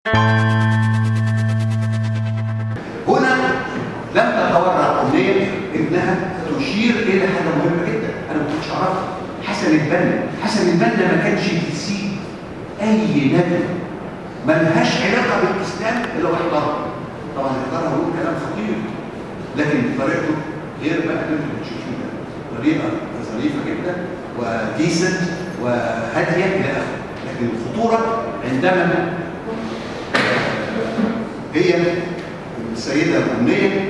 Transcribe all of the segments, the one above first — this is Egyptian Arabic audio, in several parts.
هنا لم تتورع أمنية إنها تشير إلى حاجة مهمة جدا أنا ما كنتش أعرفها حسن البنا حسن البنا ما كانش بيسيب أي ندوة ملهاش علاقة بالإسلام إلا واحضرها طبعا احضرها هو كلام خطير لكن طريقته غير بقى اللي انتوا بتشوفوه ده طريقة ظريفة جدا وديسنت وهادية إلى آخره لكن الخطورة عندما هي السيدة الأمنية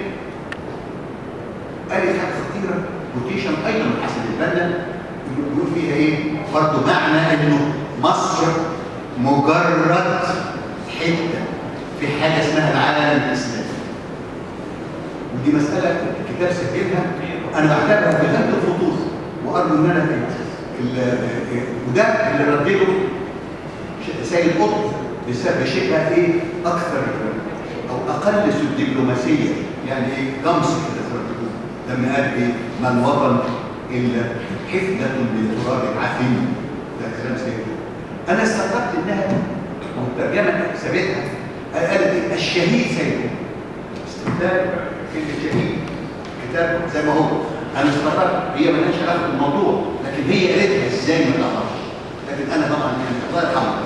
قالت حاجة خطيرة كوتيشن أيضا من حسن البنا بيقول فيها إيه؟ برضه معنى إنه مصر مجرد حتة في حاجة اسمها العالم الإسلامي ودي مسألة الكتاب سجلها أنا بعتبرها في غاية الخطورة وأرجو إن أنا وده اللي ردده سيد قطب بسبب شيء بقى ايه اكثر او اقل دبلوماسيه يعني ايه جمص كده زي ما بتقول لما قال ايه ما الوطن الا حفنه من تراب عفن ده كلام سيد انا استغربت انها والترجمه سابتها قالت ايه الشهيد سيد استخدام كلمه شهيد كتاب زي ما هو انا استغربت هي مالهاش علاقه بالموضوع لكن هي قالتها ازاي ما تعرفش لكن انا طبعا يعني الله يرحمه